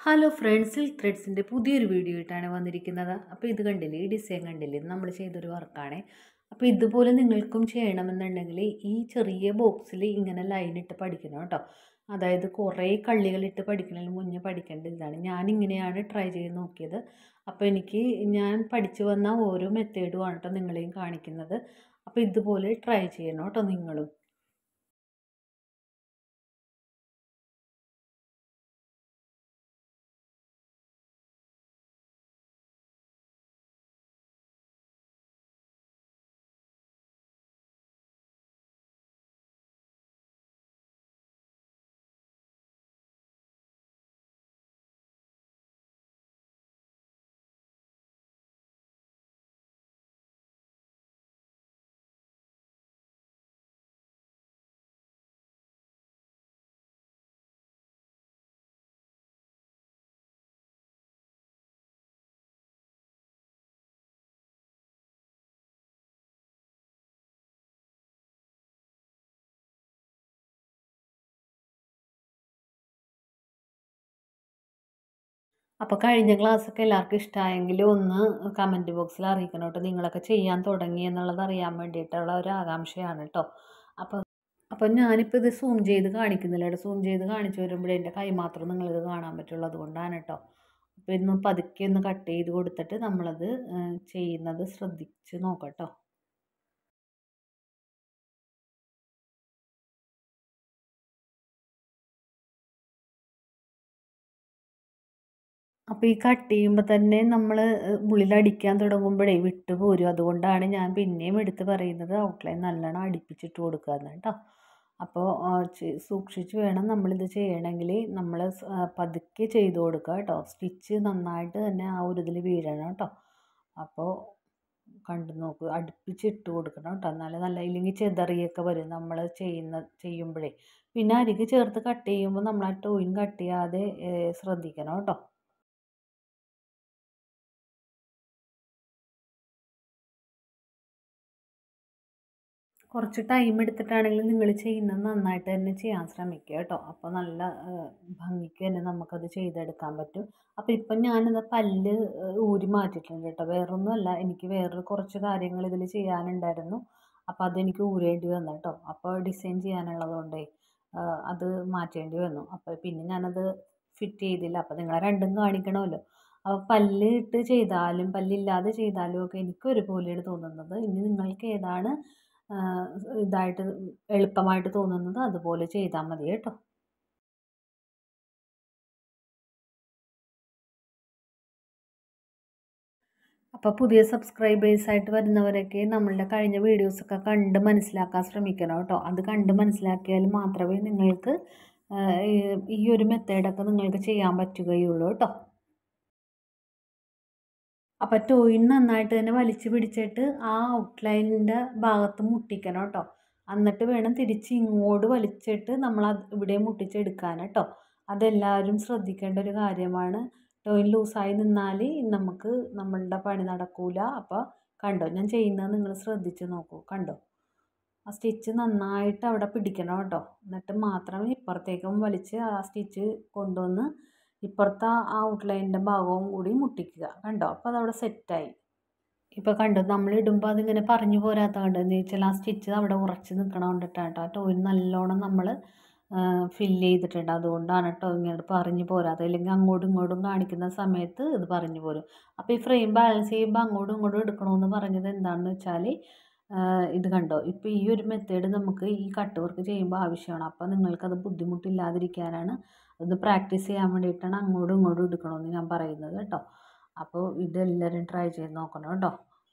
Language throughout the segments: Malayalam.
ഹലോ ഫ്രണ്ട്സ് സിൽക്ക് ത്രെഡ്സിൻ്റെ പുതിയൊരു വീഡിയോ ആയിട്ടാണ് വന്നിരിക്കുന്നത് അപ്പോൾ ഇത് കണ്ടില്ലേ ഈ ഡിസൈൻ കണ്ടില്ലേ ഇത് നമ്മൾ ചെയ്തൊരു വർക്കാണ് അപ്പോൾ ഇതുപോലെ നിങ്ങൾക്കും ചെയ്യണമെന്നുണ്ടെങ്കിൽ ഈ ചെറിയ ബോക്സിൽ ഇങ്ങനെ ലൈൻ ഇട്ട് പഠിക്കണം കേട്ടോ അതായത് കുറേ കള്ളികളിട്ട് പഠിക്കുന്നതിന് മുന്നേ പഠിക്കേണ്ട ഇതാണ് ഞാനിങ്ങനെയാണ് ട്രൈ ചെയ്ത് നോക്കിയത് അപ്പോൾ എനിക്ക് ഞാൻ പഠിച്ചു വന്ന ഓരോ മെത്തേഡുമാണ് കേട്ടോ നിങ്ങളെയും കാണിക്കുന്നത് അപ്പോൾ ഇതുപോലെ ട്രൈ ചെയ്യണം കേട്ടോ നിങ്ങളും അപ്പോൾ കഴിഞ്ഞ ക്ലാസ്സൊക്കെ എല്ലാവർക്കും ഇഷ്ടമായെങ്കിൽ ഒന്ന് കമൻറ്റ് ബോക്സിൽ അറിയിക്കണം കേട്ടോ നിങ്ങളൊക്കെ ചെയ്യാൻ തുടങ്ങി എന്നുള്ളത് അറിയാൻ വേണ്ടിയിട്ടുള്ള ഒരു ആകാംക്ഷയാണ് കേട്ടോ അപ്പോൾ അപ്പോൾ ഞാനിപ്പോൾ ഇത് സൂം ചെയ്ത് കാണിക്കുന്നില്ല കേട്ടോ സൂം ചെയ്ത് കാണിച്ചു വരുമ്പോഴേ എൻ്റെ കൈ മാത്രം നിങ്ങൾക്ക് കാണാൻ പറ്റുള്ളൂ അതുകൊണ്ടാണ് കേട്ടോ അപ്പോൾ ഇന്ന് പതുക്കെ ഒന്ന് കട്ട് ചെയ്ത് കൊടുത്തിട്ട് നമ്മളത് ചെയ്യുന്നത് ശ്രദ്ധിച്ച് നോക്കാം കേട്ടോ അപ്പോൾ ഈ കട്ട് ചെയ്യുമ്പോൾ തന്നെ നമ്മൾ ഉള്ളിലടിക്കാൻ തുടങ്ങുമ്പോഴേ വിട്ടു പോരും അതുകൊണ്ടാണ് ഞാൻ പിന്നെയും എടുത്ത് പറയുന്നത് ഔട്ട്ലൈൻ നല്ലോണം അടുപ്പിച്ചിട്ട് കൊടുക്കുക എന്ന് കേട്ടോ അപ്പോൾ സൂക്ഷിച്ച് വേണം നമ്മളിത് ചെയ്യണമെങ്കിൽ നമ്മൾ പതുക്കെ ചെയ്ത് കൊടുക്കുക കേട്ടോ സ്റ്റിച്ച് നന്നായിട്ട് തന്നെ ആ ഒരു ഇതിൽ വീഴണം കേട്ടോ അപ്പോൾ കണ്ടു നോക്ക് അടുപ്പിച്ചിട്ട് കൊടുക്കണം കേട്ടോ എന്നാലേ നല്ല ഇല്ലെങ്കിൽ ചെതറിയൊക്കെ വരും നമ്മൾ ചെയ്യുന്ന ചെയ്യുമ്പോഴേ പിന്നെ അരികെ ചേർത്ത് കട്ട് ചെയ്യുമ്പോൾ നമ്മൾ ആ ടോയിൻ കട്ട് ചെയ്യാതെ ശ്രദ്ധിക്കണം കേട്ടോ കുറച്ച് ടൈം എടുത്തിട്ടാണെങ്കിലും നിങ്ങൾ ചെയ്യുന്നത് നന്നായിട്ട് തന്നെ ചെയ്യാൻ ശ്രമിക്കുക കേട്ടോ അപ്പോൾ നല്ല ഭംഗിക്ക് തന്നെ നമുക്കത് ചെയ്തെടുക്കാൻ പറ്റും അപ്പോൾ ഇപ്പം ഞാനിത് പല്ല് ഊരി മാറ്റിയിട്ടുണ്ട് കേട്ടോ വേറൊന്നുമല്ല എനിക്ക് വേറൊരു കുറച്ച് കാര്യങ്ങൾ ഇതിൽ ചെയ്യാനുണ്ടായിരുന്നു അപ്പോൾ അതെനിക്ക് ഊരേണ്ടി വന്നു കേട്ടോ അപ്പോൾ ഡിസൈൻ ചെയ്യാനുള്ളതുകൊണ്ടേ അത് മാറ്റേണ്ടി വന്നു അപ്പോൾ പിന്നെ ഞാനത് ഫിറ്റ് ചെയ്തില്ല അപ്പോൾ നിങ്ങളെ രണ്ടും കാണിക്കണമല്ലോ അപ്പോൾ പല്ല് ഇട്ട് ചെയ്താലും പല്ലില്ലാതെ ചെയ്താലും ഒക്കെ എനിക്ക് ഒരുപോലെയാണ് തോന്നുന്നത് ഇനി നിങ്ങൾക്ക് ഏതാണ് ഇതായിട്ട് എളുപ്പമായിട്ട് തോന്നുന്നത് അതുപോലെ ചെയ്താൽ മതി കേട്ടോ അപ്പോൾ പുതിയ സബ്സ്ക്രൈബേഴ്സായിട്ട് വരുന്നവരൊക്കെ നമ്മളുടെ കഴിഞ്ഞ വീഡിയോസൊക്കെ കണ്ട് മനസ്സിലാക്കാൻ ശ്രമിക്കണം കേട്ടോ അത് കണ്ട് മനസ്സിലാക്കിയാൽ മാത്രമേ നിങ്ങൾക്ക് ഈ ഒരു മെത്തേഡൊക്കെ നിങ്ങൾക്ക് ചെയ്യാൻ പറ്റുകയുള്ളൂ കേട്ടോ അപ്പോൾ ടോയിൻ നന്നായിട്ട് തന്നെ വലിച്ചു പിടിച്ചിട്ട് ആ ഔട്ട്ലൈനിൻ്റെ ഭാഗത്ത് മുട്ടിക്കണം കേട്ടോ എന്നിട്ട് വേണം തിരിച്ച് ഇങ്ങോട്ട് വലിച്ചിട്ട് നമ്മൾ ഇവിടെ മുട്ടിച്ചെടുക്കാൻ കേട്ടോ അതെല്ലാവരും ശ്രദ്ധിക്കേണ്ട ഒരു കാര്യമാണ് ടോയിൻ ലൂസായി നിന്നാൽ നമുക്ക് നമ്മളുടെ പണി നടക്കൂല അപ്പോൾ കണ്ടോ ഞാൻ ചെയ്യുന്നത് നിങ്ങൾ ശ്രദ്ധിച്ച് നോക്കൂ കണ്ടോ ആ സ്റ്റിച്ച് നന്നായിട്ട് അവിടെ പിടിക്കണം കേട്ടോ എന്നിട്ട് മാത്രമേ ഇപ്പുറത്തേക്കും വലിച്ച് ആ സ്റ്റിച്ച് കൊണ്ടുവന്ന് ഇപ്പുറത്തെ ആ ഔട്ട്ലൈനിൻ്റെ ഭാഗവും കൂടി മുട്ടിക്കുക കണ്ടോ അപ്പോൾ അതവിടെ സെറ്റായി ഇപ്പോൾ കണ്ടോ നമ്മൾ ഇടുമ്പോൾ അതിങ്ങനെ പറഞ്ഞു പോരാത്ത കണ്ടോ എന്ന് വെച്ചാൽ ആ സ്റ്റിച്ച് അവിടെ ഉറച്ച് നിൽക്കണം കൊണ്ടിട്ടാണ് കേട്ടോ ആ ടോയിൻ നല്ലോണം നമ്മൾ ഫില്ല് ചെയ്തിട്ടുണ്ട് അതുകൊണ്ടാണ് കേട്ടോ ഇങ്ങനെ പറഞ്ഞു പോരാത്തത് അല്ലെങ്കിൽ അങ്ങോട്ടും ഇങ്ങോട്ടും കാണിക്കുന്ന സമയത്ത് ഇത് പറഞ്ഞു പോരും അപ്പോൾ ഈ ഫ്രെയിം ബാലൻസ് ചെയ്യുമ്പോൾ അങ്ങോട്ടും ഇങ്ങോട്ടും എടുക്കണമെന്ന് പറഞ്ഞത് എന്താണെന്ന് വെച്ചാൽ ഇത് കണ്ടോ ഇപ്പോൾ ഈ ഒരു മെത്തേഡ് നമുക്ക് ഈ കട്ട് വർക്ക് ചെയ്യുമ്പോൾ ആവശ്യമാണ് അപ്പോൾ നിങ്ങൾക്കത് ബുദ്ധിമുട്ടില്ലാതിരിക്കാനാണ് അത് പ്രാക്ടീസ് ചെയ്യാൻ വേണ്ടിയിട്ടാണ് അങ്ങോട്ടും ഇങ്ങോട്ടും എടുക്കണമെന്ന് ഞാൻ പറയുന്നത് കേട്ടോ അപ്പോൾ ഇതെല്ലാവരും ട്രൈ ചെയ്ത് നോക്കണം കേട്ടോ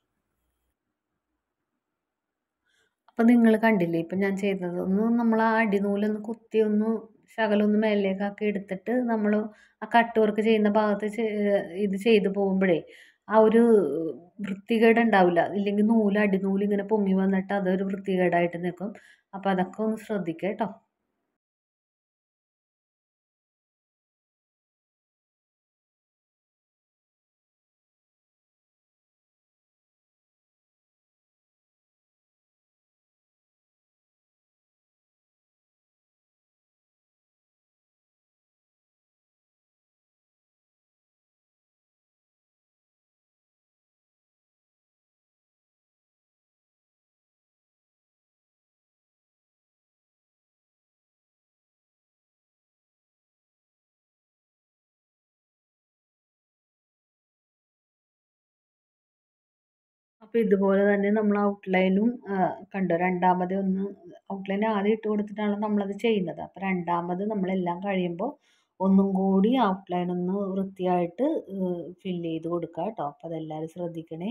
അപ്പോൾ നിങ്ങൾ കണ്ടില്ലേ ഇപ്പം ഞാൻ ചെയ്തത് ഒന്ന് നമ്മൾ ആ അടിനൂലൊന്ന് കുത്തി ഒന്ന് ശകലൊന്ന് മേലേക്കാക്കി എടുത്തിട്ട് നമ്മൾ ആ കട്ട് വർക്ക് ചെയ്യുന്ന ഭാഗത്ത് ഇത് ചെയ്ത് പോകുമ്പോഴേ ആ ഒരു വൃത്തികേട് ഉണ്ടാവില്ല ഇല്ലെങ്കിൽ നൂല് അടിനൂല് ഇങ്ങനെ പൊങ്ങി വന്നിട്ട് അതൊരു വൃത്തികേടായിട്ട് നിൽക്കും അപ്പോൾ അതൊക്കെ ഒന്ന് ശ്രദ്ധിക്കുക കേട്ടോ അപ്പോൾ ഇതുപോലെ തന്നെ നമ്മൾ ഔട്ട്ലൈനും കണ്ടോ രണ്ടാമത് ഒന്ന് ഔട്ട്ലൈൻ ആദ്യം ഇട്ട് കൊടുത്തിട്ടാണ് നമ്മളത് ചെയ്യുന്നത് അപ്പോൾ രണ്ടാമത് നമ്മളെല്ലാം കഴിയുമ്പോൾ ഒന്നും കൂടി ഔട്ട്ലൈൻ ഒന്ന് വൃത്തിയായിട്ട് ഫില്ല് ചെയ്ത് കൊടുക്കുക കേട്ടോ അപ്പോൾ അതെല്ലാവരും ശ്രദ്ധിക്കണേ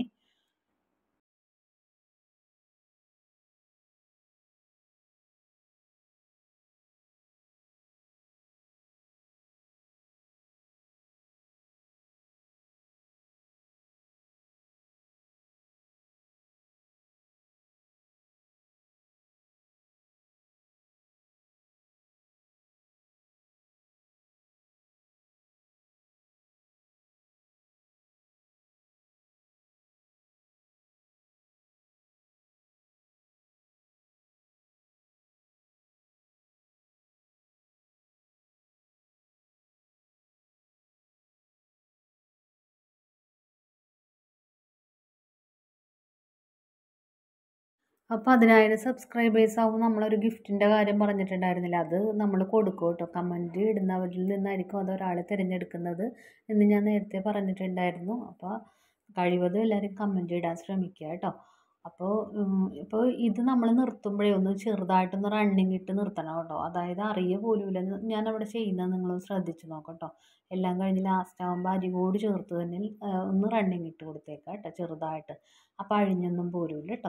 അപ്പോൾ അതിനായിരം സബ്സ്ക്രൈബേഴ്സ് ആകുമ്പോൾ നമ്മളൊരു ഗിഫ്റ്റിൻ്റെ കാര്യം പറഞ്ഞിട്ടുണ്ടായിരുന്നില്ല അത് നമ്മൾ കൊടുക്കും കേട്ടോ കമൻറ്റ് ഇടുന്നവരിൽ നിന്നായിരിക്കും അത് ഒരാളെ തിരഞ്ഞെടുക്കുന്നത് എന്ന് ഞാൻ നേരത്തെ പറഞ്ഞിട്ടുണ്ടായിരുന്നു അപ്പോൾ കഴിവതും എല്ലാവരും കമൻറ്റ് ഇടാൻ ശ്രമിക്കുക കേട്ടോ അപ്പോൾ ഇപ്പോൾ ഇത് നമ്മൾ നിർത്തുമ്പോഴേ ഒന്ന് ചെറുതായിട്ടൊന്ന് റണ്ണിങ് ഇട്ട് നിർത്തണം കേട്ടോ അതായത് അറിയ പോലുമില്ല ഞാൻ അവിടെ ചെയ്യുന്നത് നിങ്ങളൊന്ന് ശ്രദ്ധിച്ച് നോക്കാം കേട്ടോ എല്ലാം കഴിഞ്ഞ് ലാസ്റ്റ് ആകുമ്പോൾ അരികോട് ചേർത്ത് തന്നെ ഒന്ന് റണ്ണിങ് ഇട്ട് കൊടുത്തേക്കാം കേട്ടോ ചെറുതായിട്ട് അപ്പോൾ അഴിഞ്ഞൊന്നും പോരില്ല കേട്ടോ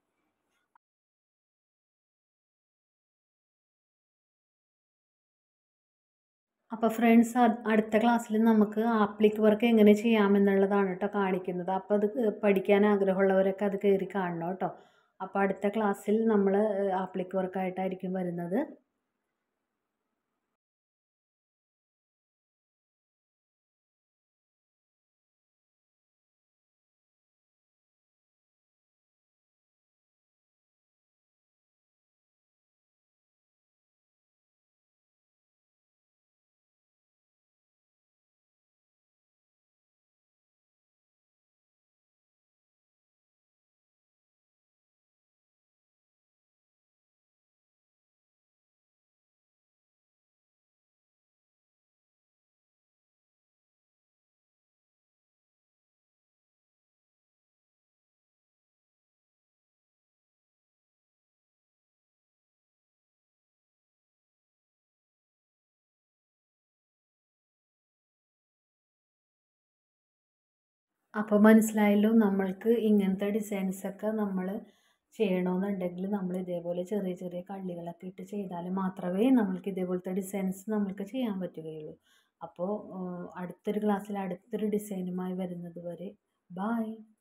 അപ്പോൾ ഫ്രണ്ട്സ് അടുത്ത ക്ലാസ്സിൽ നമുക്ക് ആപ്ലിക് വർക്ക് എങ്ങനെ ചെയ്യാമെന്നുള്ളതാണ് കേട്ടോ കാണിക്കുന്നത് അപ്പോൾ അത് പഠിക്കാൻ ആഗ്രഹമുള്ളവരൊക്കെ അത് കയറി കാണണം കേട്ടോ അപ്പോൾ അടുത്ത ക്ലാസ്സിൽ നമ്മൾ ആപ്ലിക് വർക്കായിട്ടായിരിക്കും വരുന്നത് അപ്പോൾ മനസ്സിലായല്ലോ നമ്മൾക്ക് ഇങ്ങനത്തെ ഡിസൈൻസൊക്കെ നമ്മൾ ചെയ്യണമെന്നുണ്ടെങ്കിൽ നമ്മൾ ഇതേപോലെ ചെറിയ ചെറിയ കള്ളികളൊക്കെ ഇട്ട് ചെയ്താൽ മാത്രമേ നമ്മൾക്ക് ഇതേപോലത്തെ ഡിസൈൻസ് നമ്മൾക്ക് ചെയ്യാൻ പറ്റുകയുള്ളൂ അപ്പോൾ അടുത്തൊരു ക്ലാസ്സിൽ അടുത്തൊരു ഡിസൈനുമായി വരുന്നത് വരെ ബായ്